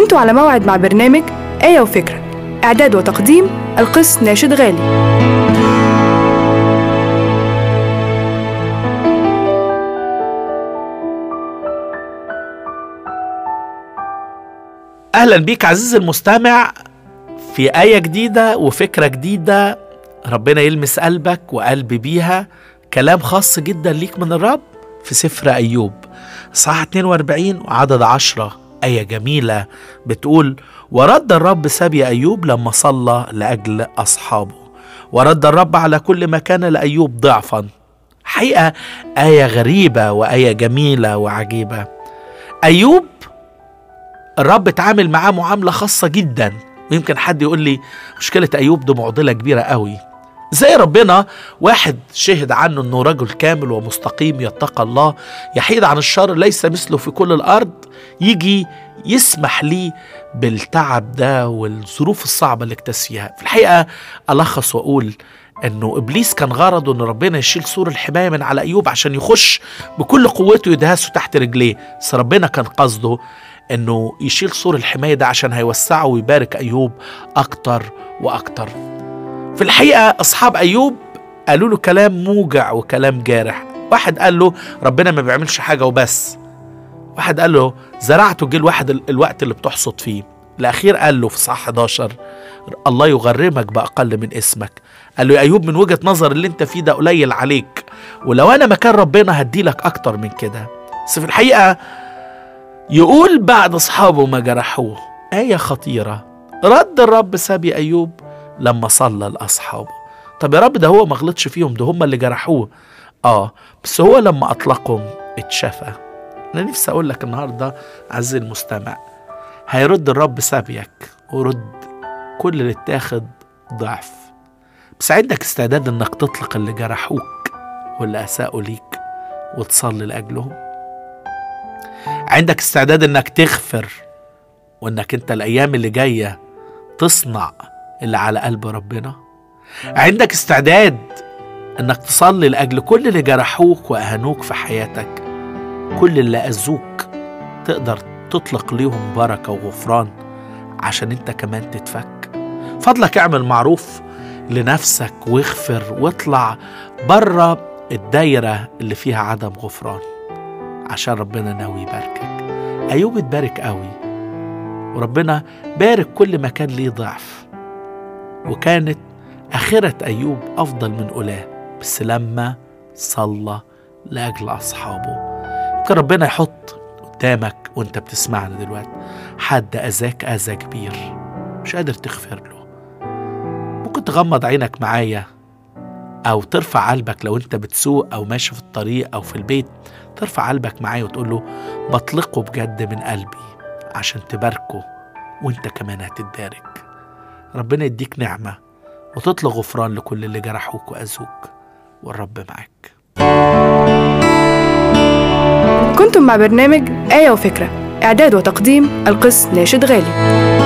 كنتوا على موعد مع برنامج آية وفكرة إعداد وتقديم القس ناشد غالي اهلا بيك عزيزي المستمع في آية جديدة وفكرة جديدة ربنا يلمس قلبك وقلبي بيها كلام خاص جدا ليك من الرب في سفر أيوب صح 42 وعدد 10 آية جميلة بتقول ورد الرب سبي أيوب لما صلى لأجل أصحابه ورد الرب على كل ما كان لأيوب ضعفا حقيقة آية غريبة وآية جميلة وعجيبة أيوب الرب اتعامل معاه معاملة خاصة جدا ويمكن حد يقول لي مشكلة أيوب دي معضلة كبيرة قوي زي ربنا واحد شهد عنه انه رجل كامل ومستقيم يتقى الله يحيد عن الشر ليس مثله في كل الارض يجي يسمح لي بالتعب ده والظروف الصعبه اللي اكتسيها في الحقيقه الخص واقول انه ابليس كان غرضه ان ربنا يشيل سور الحمايه من على ايوب عشان يخش بكل قوته يدهسه تحت رجليه بس ربنا كان قصده انه يشيل سور الحمايه ده عشان هيوسعه ويبارك ايوب اكتر واكتر في الحقيقه اصحاب ايوب قالوا له كلام موجع وكلام جارح واحد قال له ربنا ما بيعملش حاجه وبس واحد قال له زرعته جه الواحد الوقت اللي بتحصد فيه الاخير قال له في صح 11 الله يغرمك باقل من اسمك قال له يا ايوب من وجهه نظر اللي انت فيه ده قليل عليك ولو انا مكان ربنا هديلك اكتر من كده بس في الحقيقه يقول بعد أصحابه ما جرحوه آية خطيرة رد الرب سبي أيوب لما صلى لأصحابه طب يا رب ده هو ما غلطش فيهم ده هم اللي جرحوه آه بس هو لما أطلقهم اتشفى أنا نفسي أقول لك النهاردة عزيزي المستمع هيرد الرب سبيك ورد كل اللي اتاخد ضعف بس عندك استعداد انك تطلق اللي جرحوك واللي اساءوا ليك وتصلي لاجلهم عندك استعداد انك تغفر وانك انت الايام اللي جايه تصنع اللي على قلب ربنا عندك استعداد انك تصلي لاجل كل اللي جرحوك واهانوك في حياتك كل اللي اذوك تقدر تطلق ليهم بركه وغفران عشان انت كمان تتفك فضلك اعمل معروف لنفسك واغفر واطلع بره الدايره اللي فيها عدم غفران عشان ربنا ناوي يباركك أيوب اتبارك قوي وربنا بارك كل ما كان ليه ضعف وكانت آخرة أيوب أفضل من أولاه بس لما صلى لأجل أصحابه يمكن ربنا يحط قدامك وانت بتسمعنا دلوقتي حد أذاك أذى كبير مش قادر تغفر له ممكن تغمض عينك معايا أو ترفع قلبك لو أنت بتسوق أو ماشي في الطريق أو في البيت ترفع قلبك معايا وتقول له بطلقه بجد من قلبي عشان تباركه وانت كمان هتتبارك ربنا يديك نعمة وتطلق غفران لكل اللي جرحوك وأذوك والرب معاك كنتم مع برنامج آية وفكرة إعداد وتقديم القس ناشد غالي